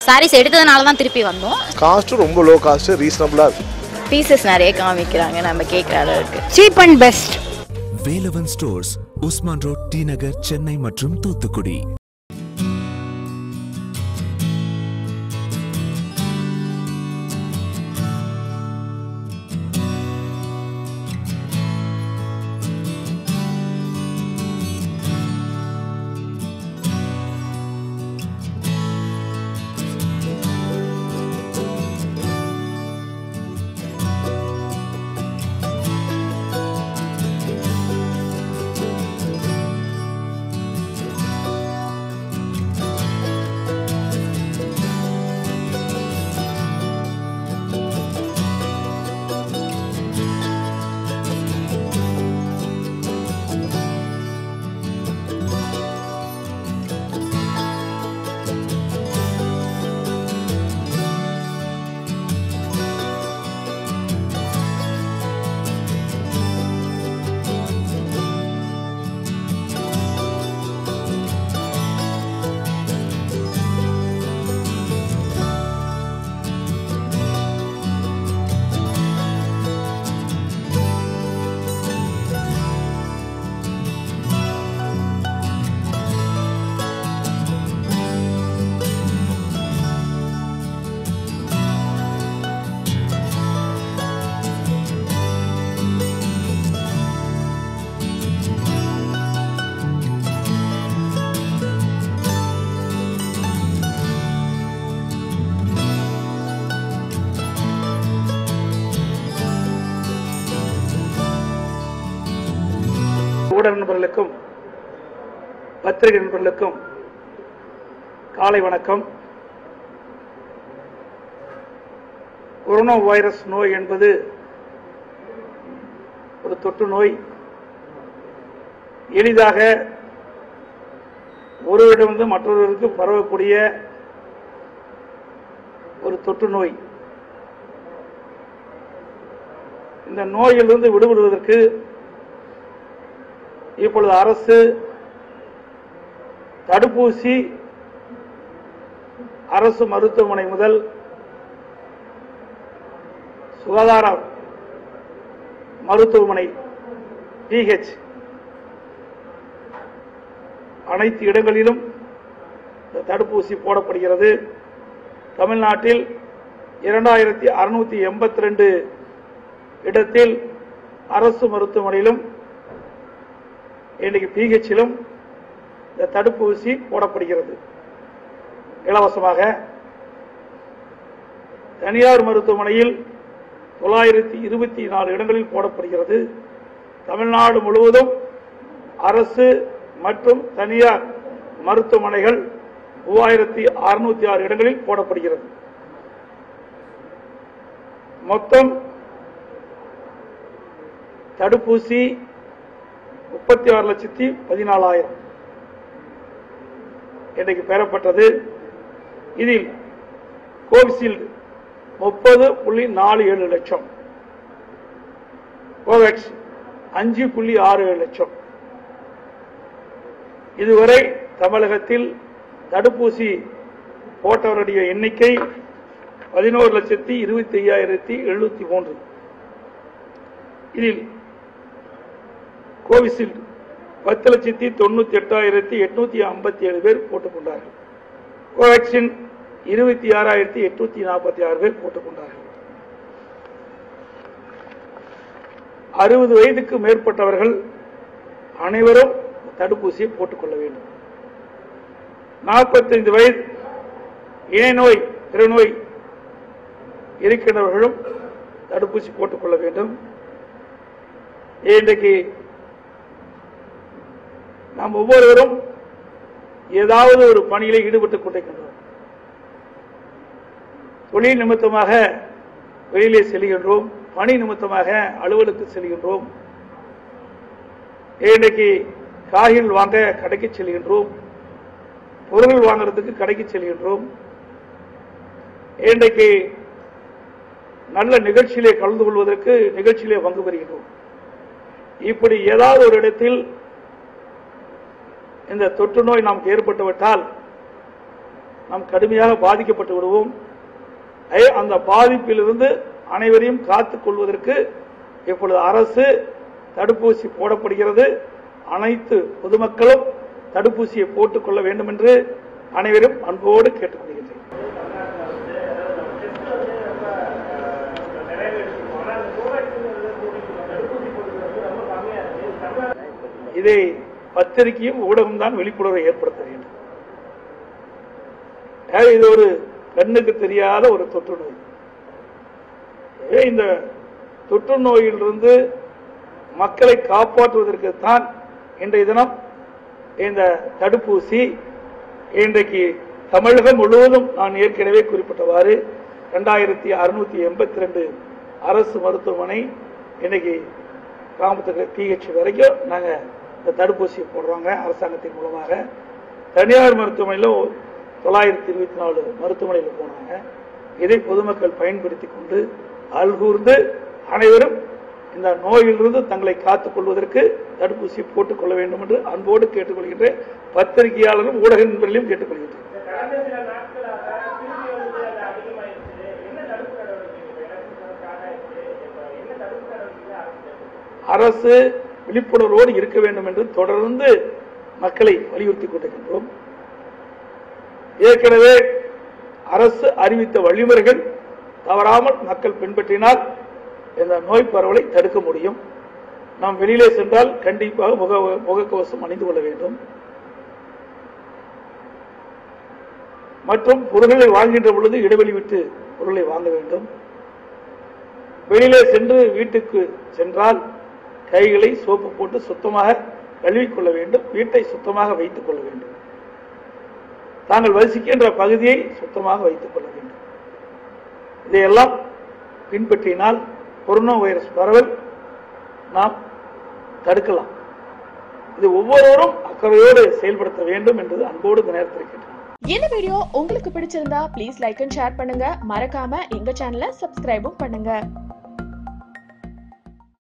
சாரீஸ் எடுத்ததுனால தான் திருப்பி வந்தோம் காஸ்ட்டும் ரொம்ப லோ காஸ்ட் ரீசனபிளாக இருக்கு பீசஸ் நிறைய காமிக்கிறாங்க நம்ம கேட்குற அளவுக்கு cheap and best Velavan stores Usman road T Nagar Chennai மற்றும் தூத்துக்குடி ஊடக நண்பர்களுக்கும் பத்திரிகை நண்பர்களுக்கும் காலை வணக்கம் கொரோனா வைரஸ் நோய் என்பது ஒரு தொற்று நோய் எளிதாக ஒருவரிடமிருந்து மற்றொருவருக்கு பரவக்கூடிய ஒரு தொற்று நோய் இந்த நோயிலிருந்து விடுபடுவதற்கு இப்பொழுது அரசு தடுப்பூசி அரசு மருத்துவமனை முதல் சுகாதார மருத்துவமனை பிஹெச் அனைத்து இடங்களிலும் இந்த தடுப்பூசி போடப்படுகிறது தமிழ்நாட்டில் இரண்டாயிரத்தி அறுநூத்தி எண்பத்தி ரெண்டு இடத்தில் அரசு மருத்துவமனையிலும் இன்றைக்கு பிஹெச்சிலும் இந்த தடுப்பூசி போடப்படுகிறது இலவசமாக தனியார் மருத்துவமனையில் தொள்ளாயிரத்தி இருபத்தி நாலு இடங்களில் போடப்படுகிறது தமிழ்நாடு முழுவதும் அரசு மற்றும் தனியார் மருத்துவமனைகள் மூவாயிரத்தி அறுநூத்தி ஆறு இடங்களில் போடப்படுகிறது மொத்தம் தடுப்பூசி முப்பத்தி ஆறு லட்சத்தி பதினாலாயிரம் இன்றைக்கு பெறப்பட்டது இதில் கோவிஷீல்டு முப்பது புள்ளி நாலு ஏழு லட்சம் கோவேக்ஸ் அஞ்சு புள்ளி ஆறு ஏழு லட்சம் இதுவரை தமிழகத்தில் தடுப்பூசி போட்டவருடைய எண்ணிக்கை பதினோரு லட்சத்தி இருபத்தி ஐயாயிரத்தி எழுநூத்தி மூன்று இதில் கோவிஷீல்டு பத்து லட்சத்தி தொண்ணூத்தி எட்டாயிரத்தி எட்நூத்தி ஐம்பத்தி ஏழு பேர் போட்டுக்கொண்டார்கள் கோவேக்சின் இருபத்தி ஆறாயிரத்தி எட்நூத்தி நாற்பத்தி ஆறு பேர் போட்டுக்கொண்டார்கள் அறுபது வயதுக்கு மேற்பட்டவர்கள் அனைவரும் தடுப்பூசியை போட்டுக்கொள்ள வேண்டும் நாற்பத்தைந்து வயது இணை நோய் பிறநோய் இருக்கின்றவர்களும் தடுப்பூசி போட்டுக்கொள்ள வேண்டும் இன்றைக்கு நாம் ஒவ்வொருவரும் ஏதாவது ஒரு பணியில ஈடுபட்டுக் கொண்டிருக்கின்றோம் தொழில் நிமித்தமாக வெளியிலே செல்கின்றோம் பணி நிமித்தமாக அலுவலுக்கு செல்கின்றோம் இன்றைக்கு காய்கறிகள் வாங்க கடைக்கு செல்கின்றோம் பொருள் வாங்குறதுக்கு கடைக்கு செல்கின்றோம் இன்றைக்கு நல்ல நிகழ்ச்சியிலே கலந்து கொள்வதற்கு நிகழ்ச்சியிலே பங்கு பெறுகின்றோம் இப்படி ஏதாவது ஒரு இடத்தில் இந்த தொற்று நோய் நமக்கு ஏற்பட்டுவிட்டால் நாம் கடுமையாக பாதிக்கப்பட்டு விடுவோம் ஐ- அந்த பாதிப்பிலிருந்து அனைவரையும் காத்துக் கொள்வதற்கு இப்பொழுது அரசு தடுப்பூசி போடப்படுகிறது அனைத்து பொதுமக்களும் தடுப்பூசியை போட்டுக் கொள்ள வேண்டும் என்று அனைவரும் அன்போடு கேட்டுக்கொள்கின்றேன் இதை பத்திரிகையும் ஊடகம் தான் விழிப்புணர்வை ஏற்படுத்த வேண்டும் ஆக இது ஒரு கண்ணுக்கு தெரியாத ஒரு தொற்று நோய் எனவே இந்த தொற்று நோயிலிருந்து மக்களை காப்பாற்றுவதற்கு தான் இன்றைய தினம் இந்த தடுப்பூசி இன்றைக்கு தமிழகம் முழுவதும் நான் ஏற்கனவே குறிப்பிட்டவாறு ரெண்டாயிரத்தி அறுநூத்தி எண்பத்தி ரெண்டு அரசு மருத்துவமனை இன்னைக்கு கிராமத்துக்கு பிஹெச் வரைக்கும் நாங்கள் இந்த தடுப்பூசியை போடுறோங்க அரசாங்கத்தின் மூலமாக தனியார் மருத்துவமனையில் தொள்ளாயிரத்தி இருபத்தி நாலு மருத்துவமனையில் போனாங்க இதை பொதுமக்கள் பயன்படுத்தி கொண்டு அல்கூர்ந்து அனைவரும் இந்த நோயிலிருந்து தங்களை காத்துக் கொள்வதற்கு தடுப்பூசி போட்டுக் கொள்ள வேண்டும் என்று அன்போடு கேட்டுக்கொள்கின்றேன் பத்திரிகையாளரும் ஊடக நண்பர்களையும் கேட்டுக்கொள்கின்றேன் அரசு விழிப்புணர்வோடு இருக்க வேண்டும் என்று தொடர்ந்து மக்களை வலியுறுத்திக் கொண்டிருக்கின்றோம் ஏற்கனவே அரசு அறிவித்த வழிமுறைகள் தவறாமல் மக்கள் பின்பற்றினால் இந்த நோய் பரவலை தடுக்க முடியும் நாம் வெளியிலே சென்றால் கண்டிப்பாக முக முகக்கவசம் அணிந்து கொள்ள வேண்டும் மற்றும் பொருட்களை வாங்குகின்ற பொழுது இடைவெளி விட்டு பொருளை வாங்க வேண்டும் வெளியிலே சென்று வீட்டுக்கு சென்றால் கைகளை சோப்பு போட்டு சுத்தமாக கழுவிக்கொள்ள வேண்டும் வீட்டை சுத்தமாக வைத்துக் கொள்ள வேண்டும் தாங்கள் வசிக்கின்ற பகுதியை சுத்தமாக வைத்துக் கொள்ள வேண்டும் இதையெல்லாம் பின்பற்றினால் கொரோனா வைரஸ் பரவல் நாம் தடுக்கலாம் இது ஒவ்வொருவரும் அக்கறையோடு செயல்படுத்த வேண்டும் என்று அன்போடு இந்த நேரத்தில் கேட்டேன் இந்த வீடியோ உங்களுக்கு பிடிச்சிருந்தா ப்ளீஸ் லைக் அண்ட் ஷேர் பண்ணுங்க மறக்காம எங்க சேனலை சப்ஸ்கிரைபும் பண்ணுங்க